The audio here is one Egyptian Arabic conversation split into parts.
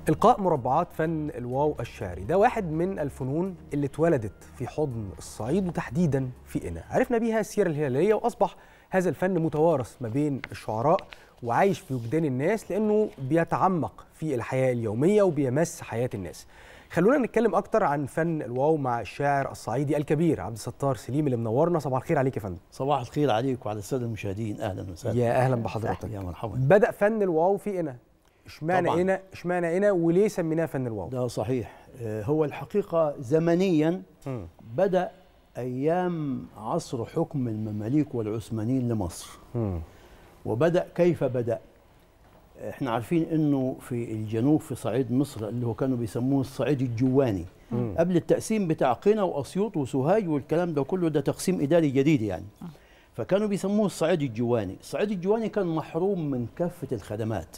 إلقاء مربعات فن الواو الشعري ده واحد من الفنون اللي اتولدت في حضن الصعيد وتحديدا في قنا عرفنا بيها السيرة الهلالية وأصبح هذا الفن متوارث ما بين الشعراء وعايش في وجدان الناس لأنه بيتعمق في الحياة اليومية وبيمس حياة الناس خلونا نتكلم أكتر عن فن الواو مع الشاعر الصعيدي الكبير عبد الستار سليم اللي منورنا صباح الخير عليك يا فندم صباح الخير عليك وعلى الساده المشاهدين اهلا وسهلا يا أهلا بحضرتك يا مرحبا بدأ فن الواو في قنا اشمعنى طبعاً. قنا اشمعنى قنا وليه سميناه فن الواو ده صحيح آه، هو الحقيقه زمنيا مم. بدا ايام عصر حكم المماليك والعثمانيين لمصر مم. وبدا كيف بدا احنا عارفين انه في الجنوب في صعيد مصر اللي هو كانوا بيسموه الصعيد الجواني مم. قبل التقسيم بتاع قنا واسيوط وسوهاج والكلام ده كله ده تقسيم اداري جديد يعني فكانوا بيسموه الصعيد الجواني الصعيد الجواني كان محروم من كافه الخدمات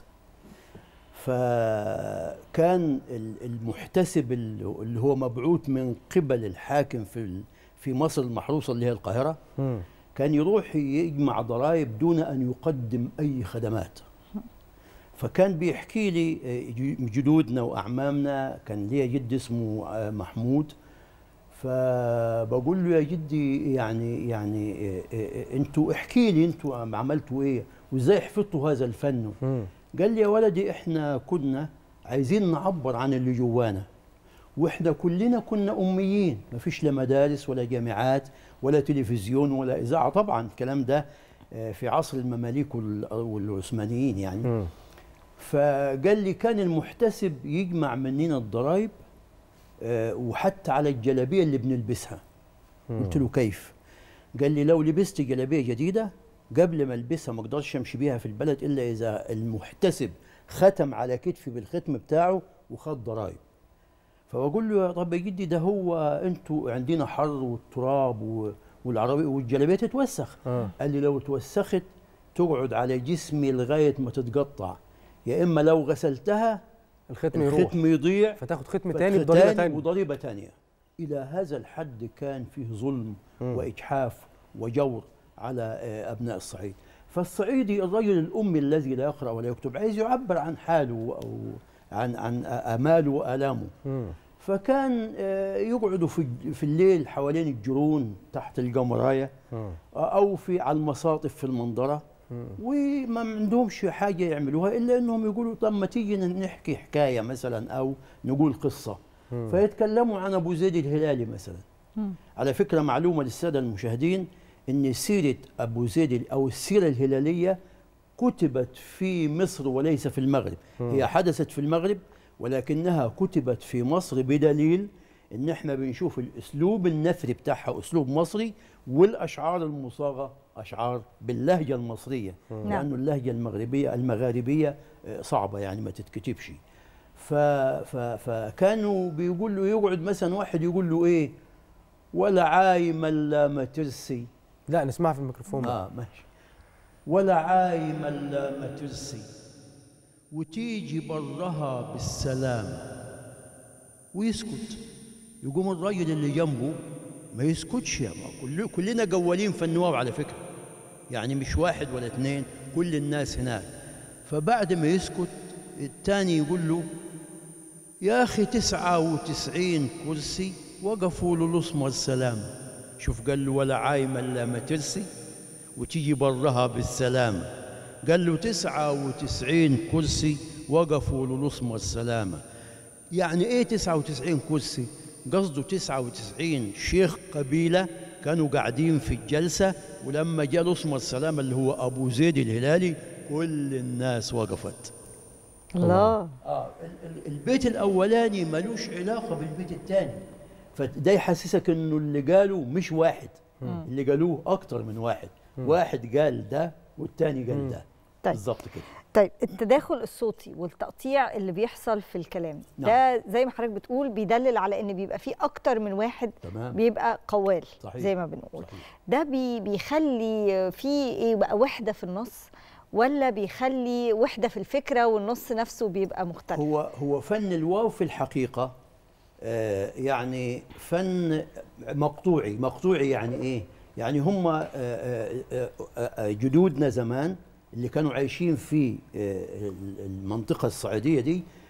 فكان ال- المحتسب اللي اللي هو مبعوث من قبل الحاكم في ال- في مصر المحروسه اللي هي القاهره مم. كان يروح يجمع ضرائب دون ان يقدم اي خدمات فكان بيحكي لي آه، ج- جدودنا واعمامنا كان ليا جد اسمه آه، محمود فبقول له يا جدي يعني يعني آه، آه، آه، انتوا احكي لي انتوا عم- عملتوا ايه وازاي حفظتوا هذا الفن مم. قال لي يا ولدي احنا كنا عايزين نعبر عن اللي جوانا واحنا كلنا كنا اميين ما فيش لا مدارس ولا جامعات ولا تلفزيون ولا اذاعه طبعا الكلام ده آه، في عصر المماليك وال- والعثمانيين يعني مم. فقال لي كان المحتسب يجمع مننا الضرائب آه، وحتى على الجلابيه اللي بنلبسها قلت له كيف قال لي لو لبست جلابيه جديده قبل ما البسها ما اقدرش امشي بيها في البلد الا اذا المحتسب ختم على كتفي بالختم بتاعه وخد ضرائب فبقول له يا طب يا جدي ده هو انتوا عندنا حر والتراب و- والعربيه والجلابيه تتوسخ آه. قال لي لو توسخت تقعد على جسمي لغايه ما تتقطع يا اما لو غسلتها الختم يروح الختم يضيع فتاخد ختم فتخ- تاني بضريبه تانية وضريبة تانية إلى هذا الحد كان فيه ظلم مم. وإجحاف وجور على آه، أبناء الصعيد فالصعيدي الرجل الأمي الذي لا يقرأ ولا يكتب عايز يعبر عن حاله أو عن عن آماله وآلامه مم. فكان آه، يقعدوا في في الليل حوالين الجرون تحت القمراية مم. أو في على المصاطف في المنظرة مم. وما عندهمش حاجة يعملوها إلا إنهم يقولوا طب ما تيجي نحكي حكاية مثلا أو نقول قصة مم. فيتكلموا عن أبو زيد الهلالي مثلا مم. على فكرة معلومة للسادة المشاهدين إن سيرة أبو زيد أو السيرة الهلالية كتبت في مصر وليس في المغرب هي حدثت في المغرب ولكنها كتبت في مصر بدليل ان احنا بنشوف الاسلوب النثري بتاعها اسلوب مصري والاشعار المصاغه اشعار باللهجه المصريه نعم. لانه اللهجه المغربيه المغاربيه آه، صعبه يعني ما تتكتبش ف ف فكانوا بيقول له يقعد مثلا واحد يقول له ايه ولا عايم الا ما ترسي لا نسمعها في الميكروفون بقى. اه ماشي ولا عايم الا ما ترسي وتيجي برها بالسلام ويسكت يقوم الراجل اللي جنبه ما يسكتش يا ما كل كلنا جوالين في النواب على فكره يعني مش واحد ولا اثنين كل الناس هناك فبعد ما يسكت الثاني يقول له يا أخي تسعة وتسعين كرسي وقفوا له الأسمر السلام شوف قال له ولا عايم إلا ما ترسي وتيجي برها بالسلام قال له تسعة وتسعين كرسي وقفوا له الأسمر السلامة يعني إيه تسعة وتسعين كرسي قصده تسعة وتسعين شيخ قبيلة كانوا قاعدين في الجلسة ولما جاء الأسمر السلامة اللي هو أبو زيد الهلالي كل الناس وقفت الله اه ال- ال- البيت الاولاني ملوش علاقه بالبيت الثاني فده يحسسك انه اللي قالوا مش واحد اللي قالوه اكتر من واحد واحد قال ده والتاني قال ده طيب. بالظبط كده طيب التداخل الصوتي والتقطيع اللي بيحصل في الكلام نعم. ده زي ما حضرتك بتقول بيدلل على ان بيبقى فيه اكتر من واحد تمام. بيبقى قوال صحيح. زي ما بنقول صحيح. ده بي بيخلي في ايه بقى وحده في النص ولا بيخلي وحده في الفكره والنص نفسه بيبقى مختلف هو هو فن الواو في الحقيقه آه يعني فن مقطوعي مقطوعي يعني ايه يعني هم آه، آه، آه، آه، جدودنا زمان اللي كانوا عايشين في آه، المنطقه الصعيديه دي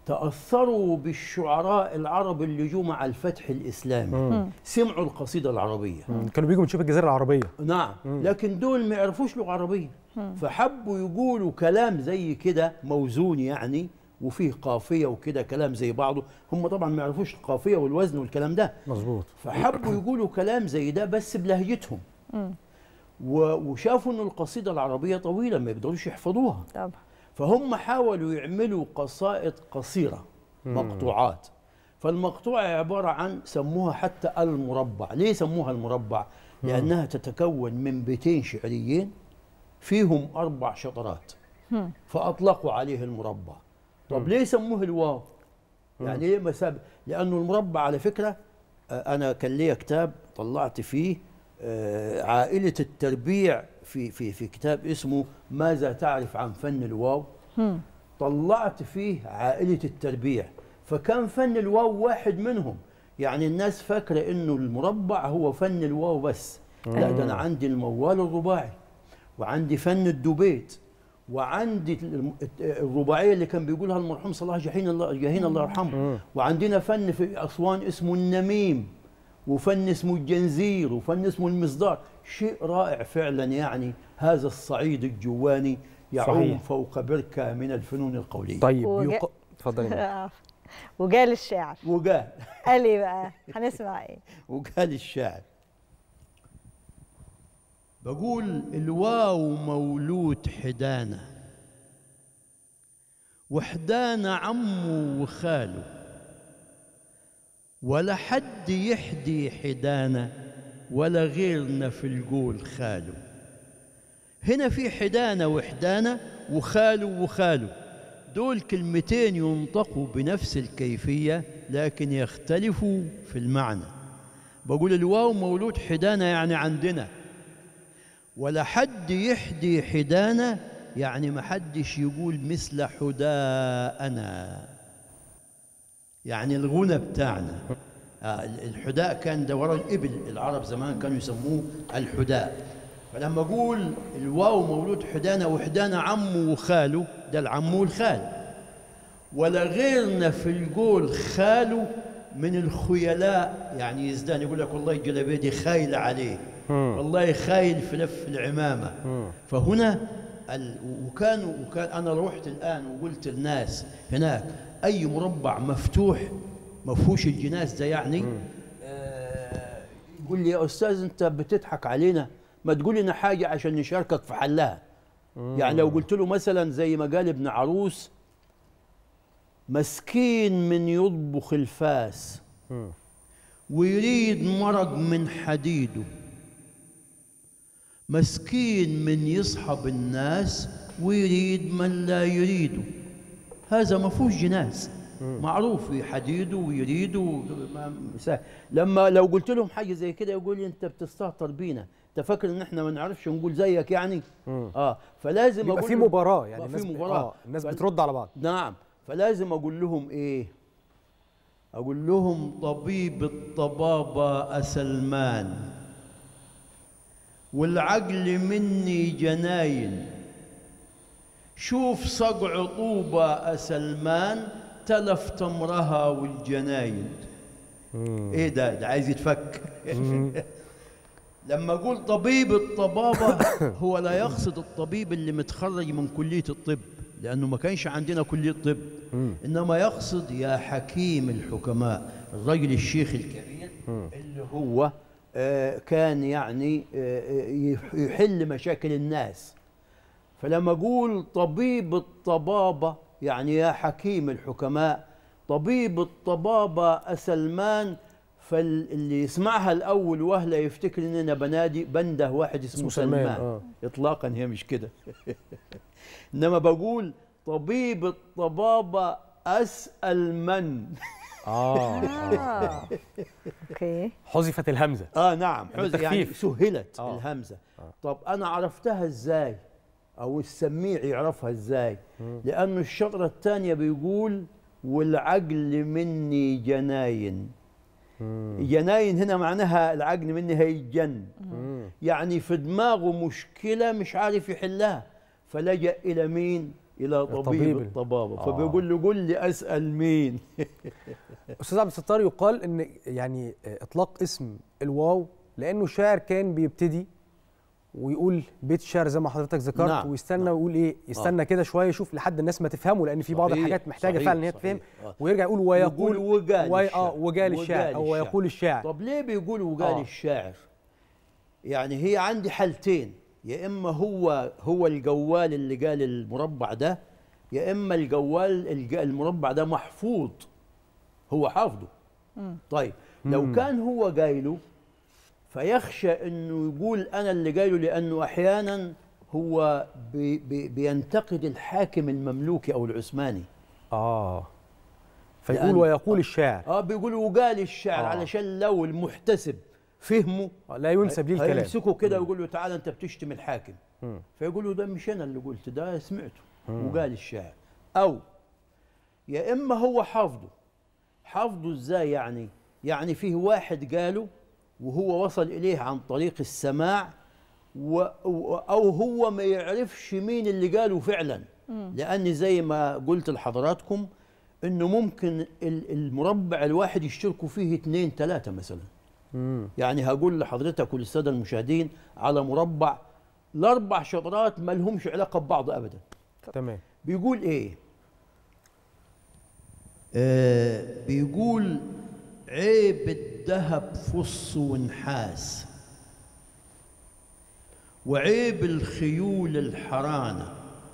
تأثروا بالشعراء العرب اللي جو مع الفتح الإسلامي سمعوا القصيدة العربية مم. كانوا بيجوا من شبه الجزيره العربيه نعم لكن دول ما يعرفوش لغة عربية فحبوا يقولوا كلام زي كده موزون يعني وفيه قافية وكده كلام زي بعضه هم طبعا ما يعرفوش القافية والوزن والكلام ده مظبوط فحبوا يقولوا كلام زي ده بس بلهجتهم و- وشافوا ان القصيدة العربية طويلة ما يقدروش يحفظوها طبعا فهم حاولوا يعملوا قصائد قصيرة مقطوعات فالمقطوعة عبارة عن سموها حتى المربع ليه سموها المربع لأنها تتكون من بيتين شعريين فيهم أربع شطرات فأطلقوا عليه المربع طب ليه سموه الواو يعني ليه مساب لأنه المربع على فكرة آه، أنا كان ليا كتاب طلعت فيه آه، عائلة التربيع في في في كتاب اسمه ماذا تعرف عن فن الواو طلعت فيه عائلة التربيع فكان فن الواو واحد منهم يعني الناس فاكرة انه المربع هو فن الواو بس لا ده انا عندي الموال الرباعي وعندي فن الدوبيت وعندي الم- الرباعية اللي كان بيقولها المرحوم صلاح جاهين الله جاهين الله يرحمه وعندنا فن في أسوان اسمه النميم وفن اسمه الجنزير وفن اسمه المصدار شيء رائع فعلا يعني هذا الصعيد الجواني يعوم صحيح. فوق بركة من الفنون القولية طيب وجا- يق... اتفضلي معاك. وجال الشاعر وقال قال ايه بقى هنسمع ايه وقال الشاعر بقول الواو مولود حدانة وحدانة عمه وخاله ولا حد يحدي حدانة ولا غيرنا في القول خاله هنا في حدانة وحدانة وخاله وخاله دول كلمتين ينطقوا بنفس الكيفية لكن يختلفوا في المعنى بقول الواو مولود حدانة يعني عندنا ولا حد يحدي حدانة يعني ما حدش يقول مثل حداءنا يعني الغنى بتاعنا آه، الحداء كان ده ورا الإبل العرب زمان كانوا يسموه الحداء فلما أقول الواو مولود حدانة وحدانة عمه وخاله ده العم والخال ولا غيرنا في القول خاله من الخيلاء يعني يزدان يقول لك والله الجلابيه دي خايله عليه والله خايل في لف العمامه فهنا ال... وكانوا وكان انا روحت الان وقلت للناس هناك اي مربع مفتوح ما فيهوش الجناس ده يعني آه يقول لي يا استاذ انت بتضحك علينا ما تقول لنا حاجه عشان نشاركك في حلها يعني لو قلت له مثلا زي ما قال ابن عروس مسكين من يطبخ الفاس ويريد مرق من حديده مسكين من يصحب الناس ويريد من لا يريده هذا ما فيهوش جناس معروف في حديده ويريده ما- سهل. لما لو قلت لهم حاجه زي كده يقول لي انت بتستهتر بينا انت فاكر ان احنا ما نعرفش نقول زيك يعني اه فلازم يبقى اقول في لهم- مباراه يعني يبقى الناس في ب- مباراه آه الناس فال- بترد على بعض نعم فلازم اقول لهم ايه اقول لهم طبيب الطبابه اسلمان والعقل مني جناين شوف صقع طوبة أسلمان تلف تمرها والجناين ايه ده ده عايز يتفك لما اقول طبيب الطبابه هو لا يقصد الطبيب اللي متخرج من كليه الطب لانه ما كانش عندنا كليه طب انما يقصد يا حكيم الحكماء الرجل الشيخ الكبير اللي هو آه، كان يعني آه، آه، يح- يحل مشاكل الناس فلما اقول طبيب الطبابه يعني يا حكيم الحكماء طبيب الطبابه اسلمان فاللي يسمعها الاول وهله يفتكر ان انا بنادي بنده واحد اسمه, اسمه سلمان، سلمان آه. اطلاقا هي مش كده انما بقول طبيب الطبابه اسال من اه اه اوكي حذفت الهمزه اه نعم يعني حز- يعني تخفيف. سهلت آه. الهمزه طب انا عرفتها ازاي او السميع يعرفها ازاي لانه الشطره الثانيه بيقول والعقل مني جناين جناين هنا معناها العقل مني هيجن يعني في دماغه مشكله مش عارف يحلها فلجأ الى مين الى طبيب الطبيب. الطبابه آه. فبيقول له قل لي اسال مين استاذ عبد الستار يقال ان يعني اطلاق اسم الواو لانه الشاعر كان بيبتدي ويقول بيت الشعر زي ما حضرتك ذكرت نعم، ويستنى نعم. ويقول ايه يستنى كده شويه يشوف لحد الناس ما تفهمه لان في بعض صحيح، الحاجات محتاجه صحيح، فعلا ان هي صحيح. تفهم آه. ويرجع يقول ويقول يقول وقال وي- الشاعر. اه وقال الشاعر او وقال ويقول الشاعر طب ليه بيقول وقال آه. الشاعر يعني هي عندي حالتين يا اما هو هو الجوال اللي قال المربع ده يا اما الجوال الج- المربع ده محفوظ هو حافظه طيب لو مم. كان هو قايله فيخشى انه يقول انا اللي قايله لانه احيانا هو بي بي بينتقد الحاكم المملوكي او العثماني اه فيقول لأن- ويقول الشاعر اه بيقول وقال الشعر آه. آه. علشان لو المحتسب فهمه لا ينسب ليه الكلام هيمسكه كده ويقول له تعالى انت بتشتم الحاكم مم. فيقول له ده مش انا اللي قلت ده سمعته وقال الشاعر او يا اما هو حافظه حافظه ازاي يعني يعني فيه واحد قاله وهو وصل اليه عن طريق السماع و و- او هو ما يعرفش مين اللي قاله فعلا لان زي ما قلت لحضراتكم انه ممكن ال- المربع الواحد يشتركوا فيه اثنين ثلاثه مثلا مم. يعني هقول لحضرتك وللساده المشاهدين على مربع الاربع شطرات ما لهمش علاقه ببعض ابدا تمام بيقول ايه آه بيقول عيب الذهب فص ونحاس وعيب الخيول الحرانه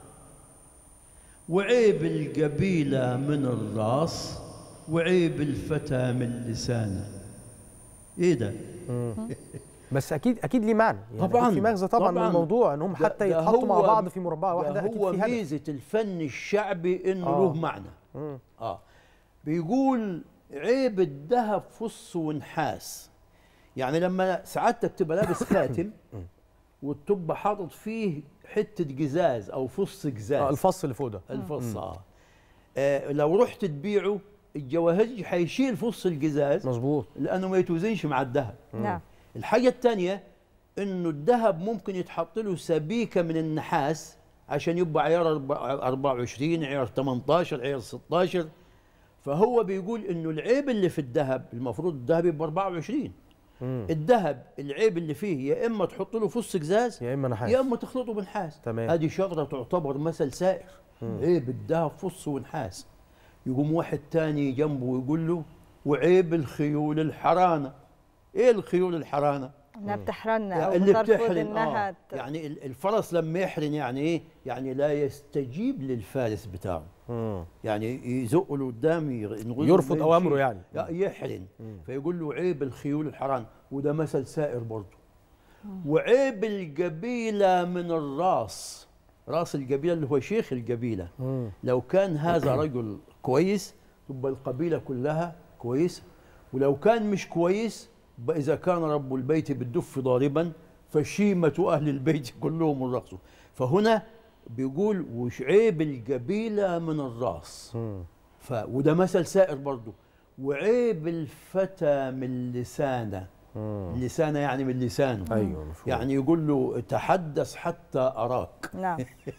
وعيب القبيله من الراس وعيب الفتى من لسانه ايه ده بس اكيد اكيد ليه معنى يعني طبعاً، أكيد في مغزى طبعا, من طبعاً. الموضوع ان هم ده- حتى ده يتحطوا مع هو- بعض في مربعه ده واحده اكيد هو في هدف ميزه الفن الشعبي انه آه. له معنى مم. اه بيقول عيب الذهب فص ونحاس يعني لما سعادتك تبقى لابس خاتم وتبقى حاطط فيه حته جزاز او فص اه جزاز الفص اللي فوق ده الفص آه. آه لو رحت تبيعه الجواهرجي حيشيل فص الجزاز مظبوط لانه ما يتوزنش مع الذهب نعم الحاجة الثانية انه الذهب ممكن يتحط له سبيكة من النحاس عشان يبقى عيار أربع- 24 عيار 18 عيار 16 فهو بيقول انه العيب اللي في الذهب المفروض الذهب يبقى 24 مم. الذهب العيب اللي فيه يا اما تحط له فص قزاز يا اما نحاس يا اما تخلطه بنحاس تمام. هذه شغله تعتبر مثل سائر عيب الذهب فص ونحاس يقوم واحد تاني جنبه ويقول له وعيب الخيول الحرانه ايه الخيول الحرانه انها بتحرن او اللي بترفض بتحرن انها آه. ت- يعني ال- الفرس لما يحرن يعني ايه يعني لا يستجيب للفارس بتاعه مم. يعني يزقه لقدام يغ- ينغزه يرفض ما أوامره يمشي. يعني. لا يحرن فيقول له عيب الخيول الحران وده مثل سائر برضه وعيب القبيله من الراس راس القبيله اللي هو شيخ القبيله مم. لو كان هذا رجل كويس تبقى القبيله كلها كويسه ولو كان مش كويس يبقى اذا كان رب البيت بالدف ضاربا فشيمه اهل البيت كلهم الرقص فهنا بيقول وش عيب القبيله من الراس مم. ف وده مثل سائر برضه وعيب الفتى من لسانه مم. لسانه يعني من لسانه ايوه مفهوم يعني يقول له تحدث حتى اراك نعم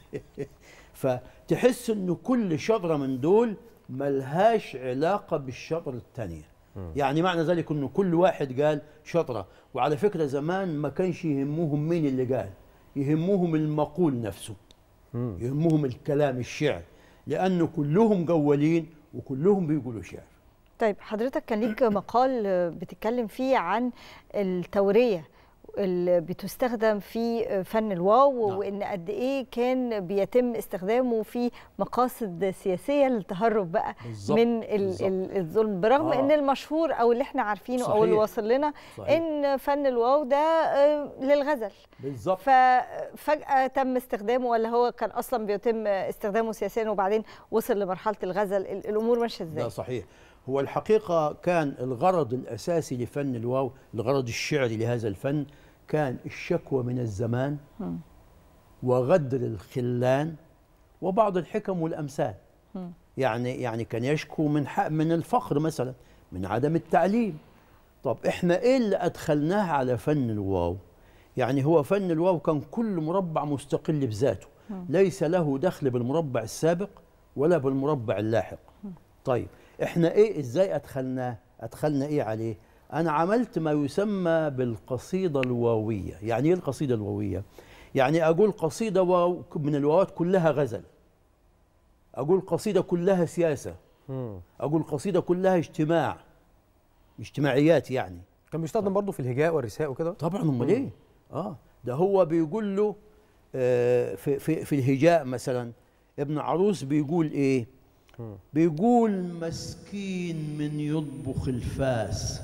فتحس انه كل شجره من دول ملهاش علاقه بالشجره الثانيه يعني معنى ذلك انه كل واحد قال شطره وعلى فكره زمان ما كانش يهمهم مين اللي قال يهمهم المقول نفسه مم. يهمهم الكلام الشعر لانه كلهم جوالين وكلهم بيقولوا شعر طيب حضرتك كان ليك مقال بتتكلم فيه عن التورية اللي بتستخدم في فن الواو نعم. وان قد ايه كان بيتم استخدامه في مقاصد سياسيه للتهرب بقى بالظبط، من ال- بالظبط. ال- الظلم برغم آه. ان المشهور او اللي احنا عارفينه او اللي صحيح. واصل لنا صحيح. ان فن الواو ده آه، للغزل بالظبط ففجأة تم استخدامه ولا هو كان أصلا بيتم استخدامه سياسيا وبعدين وصل لمرحلة الغزل ال- الأمور ماشية ده إزاي؟ صحيح هو الحقيقة كان الغرض الأساسي لفن الواو الغرض الشعري لهذا الفن كان الشكوى من الزمان مم. وغدر الخلان وبعض الحكم والأمثال مم. يعني يعني كان يشكو من حق من الفقر مثلا من عدم التعليم طب احنا ايه اللي ادخلناه على فن الواو يعني هو فن الواو كان كل مربع مستقل بذاته ليس له دخل بالمربع السابق ولا بالمربع اللاحق طيب احنا ايه ازاي ادخلناه ادخلنا ايه عليه انا عملت ما يسمى بالقصيده الواويه يعني ايه القصيده الواويه يعني اقول قصيده واو من الواوات كلها غزل اقول قصيده كلها سياسه مم. اقول قصيده كلها اجتماع اجتماعيات يعني كان بيستخدم برضه في الهجاء والرثاء وكده طبعا امال ايه اه ده هو بيقول له آه في في في الهجاء مثلا ابن عروس بيقول ايه مم. بيقول مسكين من يطبخ الفاس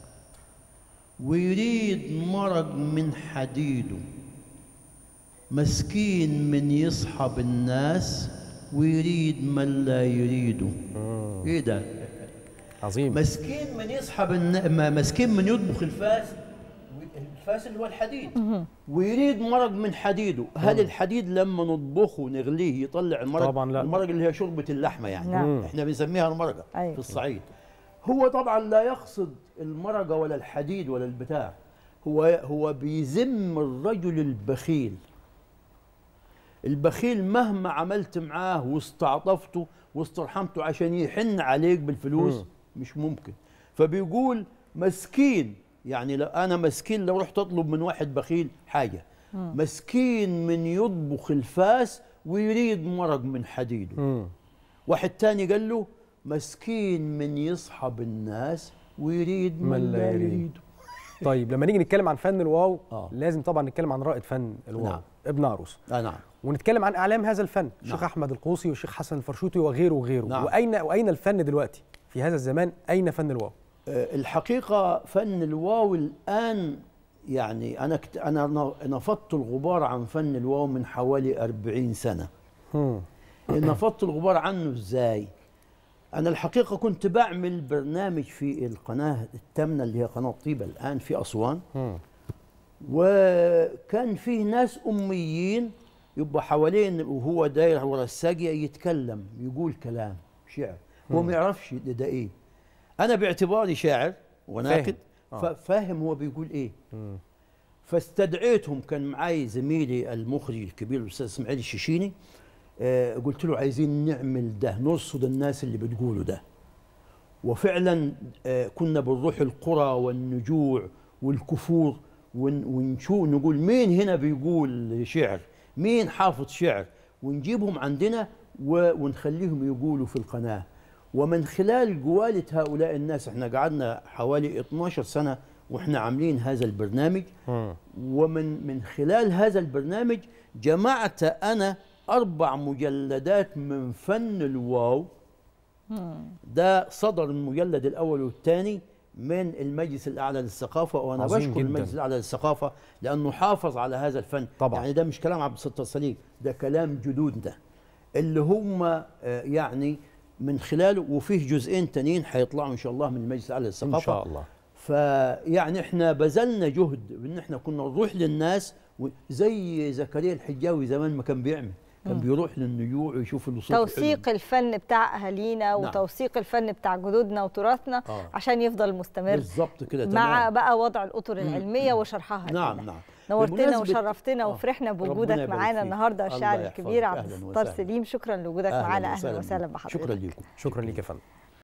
ويريد مرق من حديده مسكين من يصحب الناس ويريد من لا يريده ايه ده عظيم مسكين من يسحب الن... ما- مسكين من يطبخ الفاس الفاس اللي هو الحديد ويريد مرق من حديده هل الحديد لما نطبخه ونغليه يطلع المرق طبعاً لا. المرق اللي هي شوربه اللحمه يعني نعم. احنا بنسميها المرقه أيوة. في الصعيد هو طبعا لا يقصد المرقه ولا الحديد ولا البتاع هو هو بيذم الرجل البخيل البخيل مهما عملت معاه واستعطفته واسترحمته عشان يحن عليك بالفلوس مم. مش ممكن فبيقول مسكين يعني لو انا مسكين لو رحت اطلب من واحد بخيل حاجه مسكين من يطبخ الفاس ويريد مرق من حديده مم. واحد تاني قال له مسكين من يصحب الناس ويريد من لا يريد طيب لما نيجي نتكلم عن فن الواو آه. لازم طبعا نتكلم عن رائد فن الواو نعم. ابن عروس آه نعم ونتكلم عن اعلام هذا الفن الشيخ نعم. احمد القوسي والشيخ حسن الفرشوطي وغيره وغيره نعم. واين واين الفن دلوقتي في هذا الزمان اين فن الواو آه، الحقيقة فن الواو الآن يعني أنا كت أنا ن- نفضت الغبار عن فن الواو من حوالي أربعين سنة مم. نفضت الغبار عنه إزاي أنا الحقيقة كنت بعمل برنامج في القناة الثامنة اللي هي قناة طيبة الآن في أسوان مم. وكان فيه ناس أميين يبقى حوالين وهو داير ورا الساقية يتكلم يقول كلام شعر هو ما يعرفش ده, ده إيه أنا باعتباري شاعر وناكد آه. فا- فاهم هو بيقول إيه مم. فاستدعيتهم كان معي زميلي المخرج الكبير الاستاذ اسماعيل الشيشيني آه قلت له عايزين نعمل ده نرصد الناس اللي بتقولوا ده وفعلا آه كنا بنروح القرى والنجوع والكفور ون- ونشوف نقول مين هنا بيقول شعر مين حافظ شعر ونجيبهم عندنا و- ونخليهم يقولوا في القناة ومن خلال جوالة هؤلاء الناس احنا قعدنا حوالي 12 سنة واحنا عاملين هذا البرنامج مم. ومن من خلال هذا البرنامج جمعت انا اربع مجلدات من فن الواو ده صدر المجلد الاول والثاني من المجلس الاعلى للثقافه وانا عظيم بشكر جداً. المجلس الاعلى للثقافه لانه حافظ على هذا الفن طبعاً. يعني ده مش كلام عبد الستار صليب ده كلام جدودنا اللي هم آه، يعني من خلاله وفيه جزئين تانيين حيطلعوا ان شاء الله من المجلس الاعلى للثقافه ان شاء الله فيعني احنا بذلنا جهد ان احنا كنا نروح للناس و- زي زكريا الحجاوي زمان ما كان بيعمل كان بيروح للنجوع ويشوف الوصول توثيق الفن بتاع اهالينا نعم. وتوثيق الفن بتاع جدودنا وتراثنا آه. عشان يفضل مستمر بالظبط كده مع تمام بقى وضع الاطر العلميه وشرحها نعم لنا. نعم نورتنا بمناسبة- وشرفتنا آه، وفرحنا ربنا بوجودك يبارك معانا فيك. النهارده الله الشاعر يحفظك. الكبير عبد أهلاً الستار وسهلاً. سليم شكرا لوجودك معانا اهلا وسهلا بحضرتك شكرا لكم شكرا ليك يا فندم